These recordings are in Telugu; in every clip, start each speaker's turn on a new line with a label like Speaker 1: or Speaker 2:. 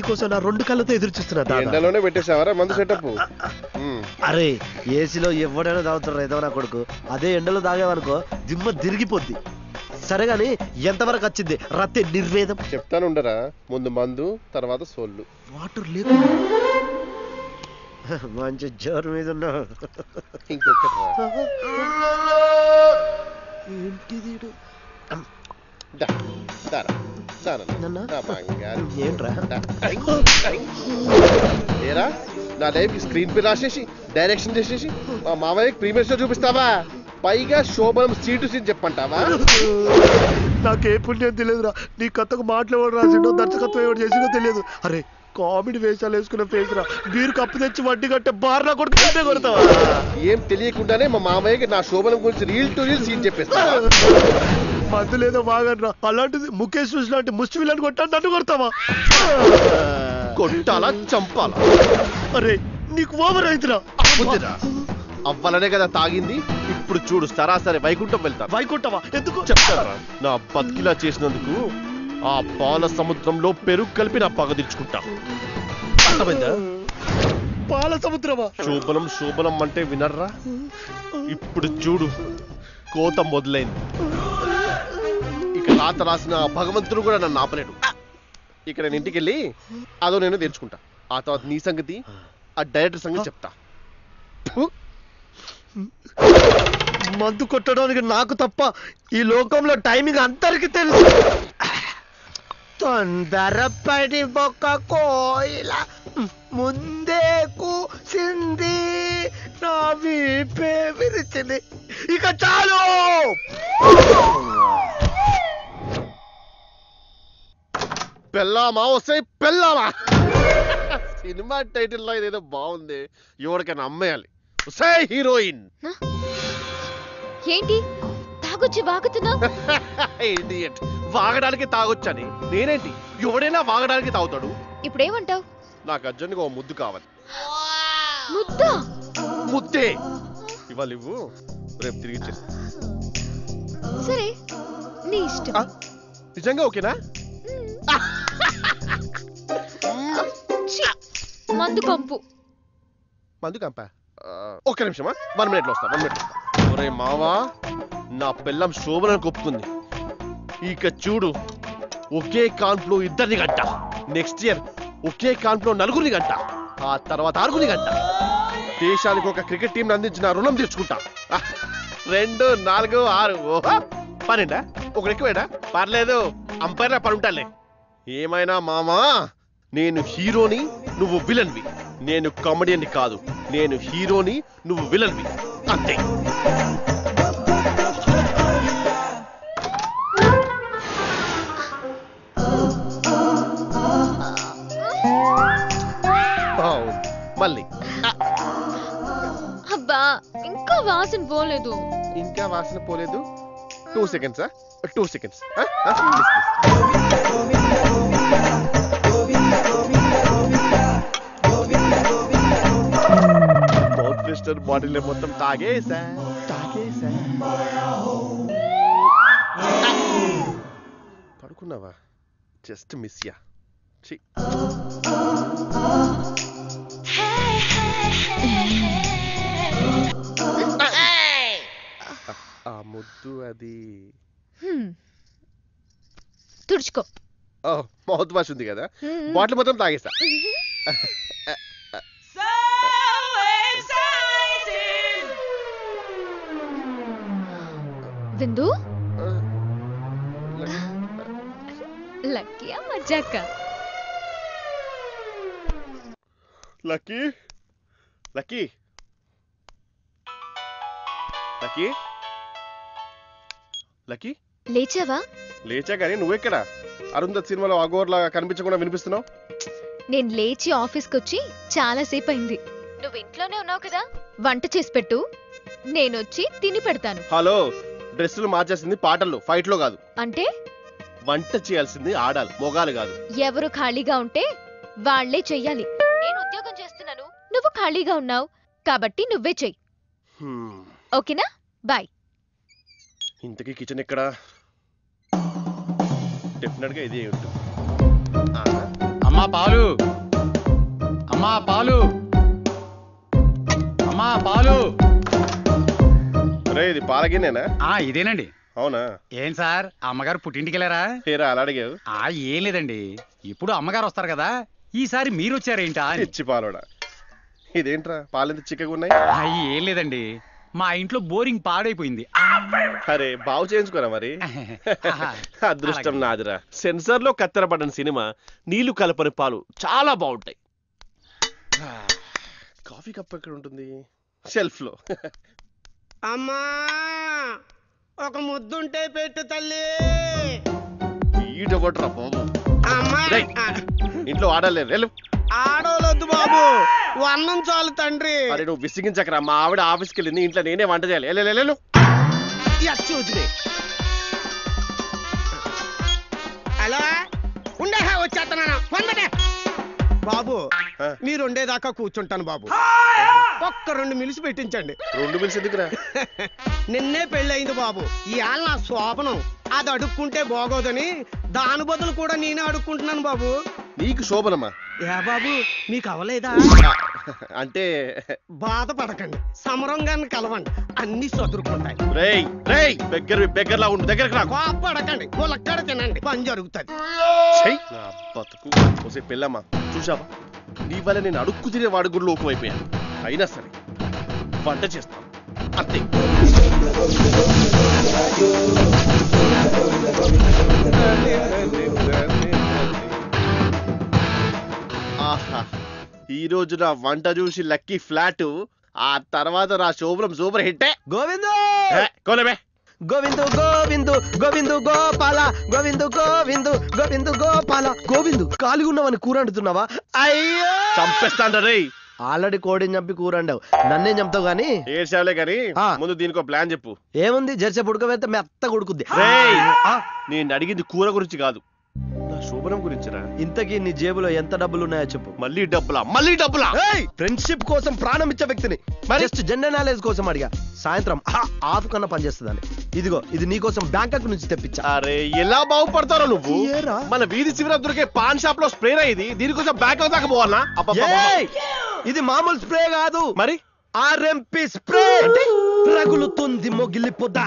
Speaker 1: నీకోసం నా రెండు కళ్ళతో ఎదురు చూస్తున్నా దాదా
Speaker 2: ఎండలోనే పెట్టేసావరా మందు సెటప్
Speaker 1: అరే ఏసీలో ఎవడైనా తాగుతారు ఏదో నా కొడుకు అదే ఎండలో తాగేవనుకో దిమ్మ తిరిగిపోద్ది సరే గాని ఎంతవరకు వచ్చింది రత్తే నిర్వేదం
Speaker 2: చెప్తాను ఉండరా ముందు మందు తర్వాత సోళ్ళు
Speaker 1: వాటర్ లేదు మంచి జోరు మీద ఉన్నావు
Speaker 2: ఇంకొకటి రా.
Speaker 1: ఏంటిది ఈడు?
Speaker 2: దా, దారా, దారా.
Speaker 1: నాన్న?
Speaker 2: నా బంగారు.
Speaker 1: ఏంట్రా
Speaker 2: దా. ఏరా నా లైఫ్ కి స్క్రీన్ పే రాసేసి డైరెక్షన్ చేసేసి మా మామయ్యకి ప్రీమియర్ షో చూపిస్తావా పైగా శోభనం సీటు సీన్ చెప్పంటావా
Speaker 1: నాకే పుణ్యం తెలియదురా నీ కథకు మాటలు ఎవడు రాసిండో దర్శకత్వం ఎవడు చేసిండో తెలియదు అరే కామెడీ వేషాలు వేసుకున్న ఫేస్ రా బీరు కప్పు తెచ్చి వడ్డీ కట్టే బార్లా కొడుకు కట్టే కొడతావా
Speaker 2: ఏం తెలియకుండానే మా మామయ్యకి నా శోభనం గురించి రీల్ టు రీల్ సీన్ చెప్పేస్తా
Speaker 1: మందులేదో బాగనరా అలాంటిది ముఖేష్ చూసి లాంటి ముష్టి విల్లని కొట్టాను నన్ను కొడతావా
Speaker 2: కొట్టాలా చంపాలా
Speaker 1: అరే నీకు ఓవర్ అయితురా
Speaker 2: బుద్ధిరా అవ్వాలనే కదా తాగింది ఇప్పుడు చూడు సరాసరి వైకుంఠం వెళ్తాను
Speaker 1: వైకుంఠవా ఎందుకు
Speaker 2: చెప్తారా నా బతికిలా చేసినందుకు ఆ పాల సముద్రంలో పెరుగు కలిపి నా పగ తీర్చుకుంటా అర్థమైందా
Speaker 1: పాల సముద్రమా
Speaker 2: శోభనం శోభనం అంటే వినర్రా ఇప్పుడు చూడు కోత మొదలైంది ఇక రాత రాసిన ఆ భగవంతుడు కూడా నన్ను ఆపలేడు ఇక నేను ఇంటికి వెళ్ళి అదో నేను తెరుచుకుంటా ఆ తర్వాత నీ సంగతి ఆ డైరెక్టర్ సంగతి చెప్తా ఫు,
Speaker 1: మందు కొట్టడానికి నాకు తప్ప ఈ లోకంలో టైమింగ్ అందరికి తెలుసు తొందరపడి ఒక కోయిల ముందే కూసింది నా వీపే విరిచింది ఇక చాలు
Speaker 2: పెళ్ళామా వస్తే పెళ్ళామా సినిమా టైటిల్ లో ఇదేదో బాగుంది ఎవరికైనా అమ్మేయాలి వస్తే హీరోయిన్
Speaker 3: ఏంటి తాగొచ్చి వాగుతున్నావు
Speaker 2: ఇడియట్ వాగడానికి తాగొచ్చని నేనేంటి ఎవడైనా వాగడానికి తాగుతాడు
Speaker 3: ఇప్పుడేమంటావు
Speaker 2: నాకు అర్జెంట్గా ఓ ముద్దు కావాలి
Speaker 3: ముద్ద
Speaker 2: ముద్దే ఇవాళ ఇవ్వు రేపు తిరిగి ఇచ్చేస్తా.
Speaker 3: సరే నీ ఇష్టం
Speaker 2: ఆ, నిజంగా ఓకేనా
Speaker 3: ఛీ, మందు కంపు
Speaker 2: మందు కంప ఒక్క నిమిషమా వన్ మినిట్లో వస్తా వన్ మినిట్ ఒరే మావా నా పిల్లం శోభనకు ఒప్పుకుంది ఇక చూడు ఒకే కాన్ఫ్లో ఇద్దరిని గంట నెక్స్ట్ ఇయర్ ఒకే కాన్ఫ్లో నలుగురిని గంట ఆ తర్వాత ఆరుగురిని గంట దేశానికి ఒక క్రికెట్ టీం అందించిన రుణం తీర్చుకుంటా ఆ, రెండు నాలుగు ఆరు ఓహో పన్నెండా ఒకటి ఎక్కువేడా పర్లేదు అంపైర్లా పడుంటాలే ఏమైనా మామా నేను హీరోని నువ్వు విలన్వి నేను కామెడియన్ని కాదు నేను హీరోని నువ్వు విలన్వి అంతే అవును. మళ్ళీ ఆ,
Speaker 3: అబ్బా ఇంకా వాసన పోలేదు
Speaker 2: ఇంకా వాసన పోలేదు two seconds two seconds mouth twister bottle మొత్తం తాగేసా తాగేసా పడుకున్నావా జస్ట్ మిస్ యా ఛీ. ఆ ముద్దు అది
Speaker 3: హ్మ్. తుడుచుకో
Speaker 2: ఓ మౌత్ వాష్ ఉంది కదా
Speaker 3: హ్మ్.
Speaker 2: బాటిల్ మొత్తం తాగేసా
Speaker 3: విందు
Speaker 2: ఆ,
Speaker 3: లక్కీయా మజాక
Speaker 2: లక్కీ లక్కీ లక్కీ లక్కీ
Speaker 3: లేచావా
Speaker 2: లేచా కానీ నువ్వెక్కడ అరుంధత్ సినిమాలో అగోర్లా కనిపించకుండా వినిపిస్తున్నావు
Speaker 3: నేను లేచి ఆఫీస్కి వచ్చి చాలా సేపు అయింది నువ్వు ఇంట్లోనే ఉన్నావు కదా వంట చేసి పెట్టు నేనొచ్చి తిని పెడతాను
Speaker 2: హలో డ్రెస్సులు మార్చేసింది పాటల్లో ఫైట్ లో కాదు
Speaker 3: అంటే
Speaker 2: వంట చేయాల్సింది ఆడాలి మొగాలు కాదు
Speaker 3: ఎవరు ఖాళీగా ఉంటే వాళ్లే చెయ్యాలి నేను ఉద్యోగం చేస్తున్నాను నువ్వు ఖాళీగా ఉన్నావు కాబట్టి నువ్వే చెయ్యి
Speaker 2: హ్మ్.
Speaker 3: ఓకేనా బాయ్
Speaker 2: ఇంతకీ కిచెన్ ఎక్కడ డెఫినెట్ గా ఇదే ఉంటుంది ఆ,
Speaker 4: అమ్మ అమ్మా పాలు అమ్మా పాలు అమ్మా పాలు
Speaker 2: రే ఇది పాలగిన్నేనా
Speaker 4: ఆ ఇదేనండి
Speaker 2: అవునా
Speaker 4: ఏం సార్ అమ్మగారు పుట్టింటికి వెళ్ళారా
Speaker 2: హేరా అలా అడిగావు
Speaker 4: ఆ ఏం లేదండి ఇప్పుడు అమ్మగారు వస్తారు కదా ఈసారి మీరు వచ్చారేంటా అని
Speaker 2: ఇచ్చి పాలోడా ఇదేంట్రా పాలెంత చిక్కగా ఉన్నాయి
Speaker 4: ఆ, ఏం లేదండి మా ఇంట్లో బోరింగ్ పాడైపోయింది
Speaker 2: అరే బాగు చేయించుకోరా మరి అదృష్టం నాదిరా సెన్సార్ లో కత్తెరపడిన సినిమా నీళ్లు కలపని పాలు చాలా బాగుంటాయి కాఫీ కప్ ఎక్కడ ఉంటుంది షెల్ఫ్ లో
Speaker 5: అమ్మా ఒక ముద్దుంటే పెట్టు తల్లి
Speaker 2: ఈడగొట్టరా బాబు
Speaker 5: అమ్మా
Speaker 2: రేయ్. ఇంట్లో ఆడలేరు వెళ్ళు
Speaker 5: ఆడోలొద్దు బాబు వన్నం చాలు తండ్రి
Speaker 2: అరే నువ్వు విసిగించకరా మా ఆవిడ ఆఫీస్కి వెళ్ళింది ఇంట్లో నేనే వంట చేయాలి వెళ్ళు, వెళ్ళు, వెళ్ళు.
Speaker 5: అచ్చి వదిలే హలో ఉండే వచ్చేస్తున్నాను వందనే బాబు
Speaker 2: ఆ.
Speaker 5: మీరు ఉండేదాకా కూర్చుంటాను బాబు ఒక్క రెండు మిలిసి పెట్టించండి
Speaker 2: రెండు మిల్స్ ఎందుకురా
Speaker 5: నిన్నే పెళ్ళయింది బాబు ఇవాళ నా శోభనం అది అడుక్కుంటే బాగోదని దాని బదులు కూడా నేనే అడుక్కుంటున్నాను బాబు
Speaker 2: నీకు శోభనమ్మా
Speaker 5: ఏ బాబు మీకు అవలేదా
Speaker 2: అంటే
Speaker 5: బాధపడకండి సమరంగాన్ని కలవండి అన్ని సదురుకుంటాయి
Speaker 2: రేయ్ రేయ్ బెగ్గర బెగ్గరలా ఉండు దగ్గరకు రా
Speaker 5: కోపడకండి ములక్కడ తినండి పని జరుగుతుంది
Speaker 2: చెయ్ నా బతుకు ఒసే పెళ్ళమ్మా చూసావా నీ వల్ల నేను అడుక్కు తినే వాడి గుడి లోకం అయిపోయాను అయినా సరే వంట చేస్తాను అంతే ఆహా ఈ రోజు నా వంట చూసి లక్కీ ఫ్లాట్ ఆ తర్వాత నా శోభనం సూపర్ హిట్టే
Speaker 1: గోవిందు
Speaker 2: ఏ, కోలేబే
Speaker 1: గోవిందు గోవిందు గోవిందు గోపాల గోవిందు గోవిందు గోవిందు గోపాల గోవిందు ఖాళీగా ఉన్నావని కూర అంటున్నావా అయ్యో
Speaker 2: చంపేస్తాండ రేయ్
Speaker 1: ఆల్రెడీ కోడిని చంపి కూర అండావు నన్నేం చంపుతావు గానీ
Speaker 2: ఏడ్చావులే కానీ
Speaker 1: ఆ.
Speaker 2: ముందు దీనికి ప్లాన్ చెప్పు
Speaker 1: ఏముంది జెర్సీ పుడకవేస్తే మెత్త కొడుకుద్ది
Speaker 2: రేయ్
Speaker 1: ఆ,
Speaker 2: నేను అడిగింది కూర గురించి కాదు నా శోభనం గురించిరా
Speaker 1: ఇంతకీ నీ జేబులో ఎంత డబ్బులు ఉన్నాయో చెప్పు
Speaker 2: మళ్ళీ డబ్బులా మళ్ళీ డబ్బులా
Speaker 1: ఫ్రెండ్షిప్ కోసం ప్రాణం ఇచ్చే వ్యక్తిని జస్ట్ జెండర్ నాలెడ్జ్ కోసం అడిగా సాయంత్రం ఆఫ్ కన్నా పనిచేస్తుందని ఇదిగో ఇది నీకోసం బ్యాంకాక్ నుంచి తెప్పించా
Speaker 2: అరే ఎలా బాగుపడతారో నువ్వు
Speaker 1: ఏరా?
Speaker 2: మన వీధి చివర దొరికే పాన్ షాప్ లో స్ప్రే ఇది దీనికోసం బ్యాక్ దాకా పోవాలా అబ్బబ్బబ్బబ్బ.
Speaker 1: ఏయ్! ఇది మామూలు స్ప్రే కాదు
Speaker 2: మరి
Speaker 1: ఆర్ఎంపి స్ప్రే రగులుతుంది మొగిలి పొద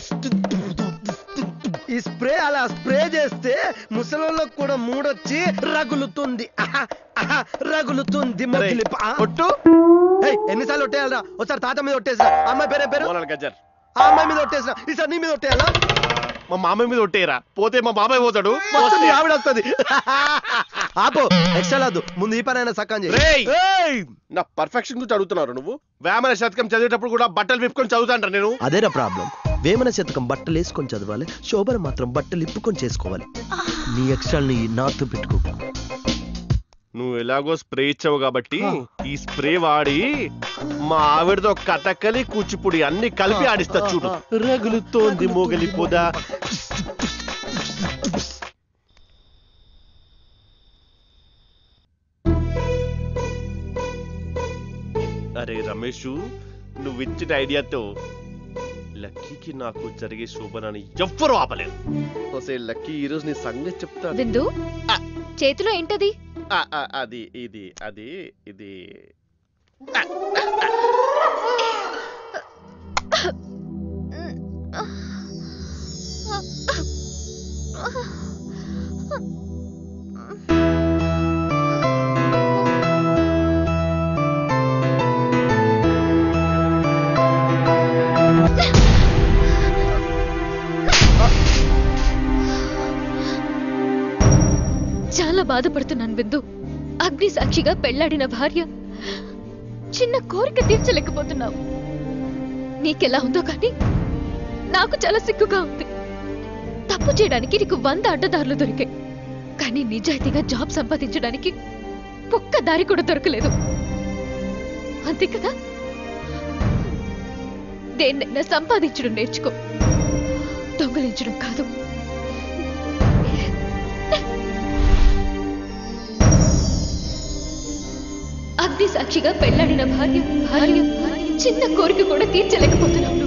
Speaker 1: ఈ స్ప్రే అలా స్ప్రే చేస్తే ముసలోళ్ళకు కూడా మూడొచ్చి రగులుతుంది ఆహా, ఆహా, రగులుతుంది మొగిలి పొ- ఆ?
Speaker 2: కొట్టు
Speaker 1: ఏయ్, ఎన్నిసార్లు ఒట్టేయాలరా ఒకసారి తాత మీద ఒట్టేసిన అమ్మాయి పేరే పేరు
Speaker 2: మోనాల్ గజ్జర్
Speaker 1: ఆ అమ్మాయి మీద ఒట్టేసిన ఈసారి నీ మీద ఒట్టేయాలా
Speaker 2: మా మామయ్య మీద ఒట్టేయరా పోతే మా బాబాయ్ పోతాడు
Speaker 1: మొత్తం నీ ఆవిడ వస్తుంది ఆపో ఎక్స్ట్రా లాదు ముందు ఈ పని అయినా సక్కం
Speaker 2: రేయ్!
Speaker 1: చేయి
Speaker 2: నా పర్ఫెక్షన్ గురించి అడుగుతున్నారు నువ్వు వేమన శతకం చదివేటప్పుడు కూడా బట్టలు విప్పుకొని చదువుతాంట నేను
Speaker 1: అదేనా ప్రాబ్లం వేమన శతకం బట్టలు వేసుకొని చదవాలి శోభన మాత్రం బట్టలు ఇప్పుకొని చేసుకోవాలి నీ ఎక్స్ట్రాల్ని నాతో పెట్టుకో
Speaker 2: నువ్వు ఎలాగో స్ప్రే ఇచ్చావు కాబట్టి
Speaker 1: ఆ.
Speaker 2: ఈ స్ప్రే వాడి మా ఆవిడతో కథకలి కూచిపూడి అన్ని కలిపి
Speaker 1: ఆ,
Speaker 2: ఆడిస్తా
Speaker 1: ఆ,
Speaker 2: చూడు
Speaker 1: ఆ.
Speaker 2: రగులుతోంది మోగలి పొద అరే రమేష్ నువ్వు ఇచ్చిన ఐడియాతో లక్కీకి నాకు జరిగే శోభనాన్ని ఎవ్వరూ ఆపలేదు ఒసే లక్కీ ఈరోజు నీ సంగతి చెప్తా
Speaker 3: విందు
Speaker 2: ఆ.
Speaker 3: చేతిలో ఏంటది
Speaker 2: ఆ, ఆ, అది ఇది అది ఇది
Speaker 3: చాలా బాధపడుతున్నాను బిందు అగ్ని సాక్షిగా పెళ్లాడిన భార్య చిన్న కోరిక తీర్చలేకపోతున్నావు నీకెలా ఉందో కానీ నాకు చాలా సిగ్గుగా ఉంది తప్పు చేయడానికి నీకు వంద అడ్డదారులు దొరికాయి కానీ నిజాయితీగా జాబ్ సంపాదించడానికి ఒక్క దారి కూడా దొరకలేదు అంతే కదా దేన్నైనా సంపాదించడం నేర్చుకో దొంగలించడం కాదు అగ్ని సాక్షిగా పెళ్లాడిన భార్య భార్య భార్య చిన్న కోరిక కూడా తీర్చలేకపోతున్నావు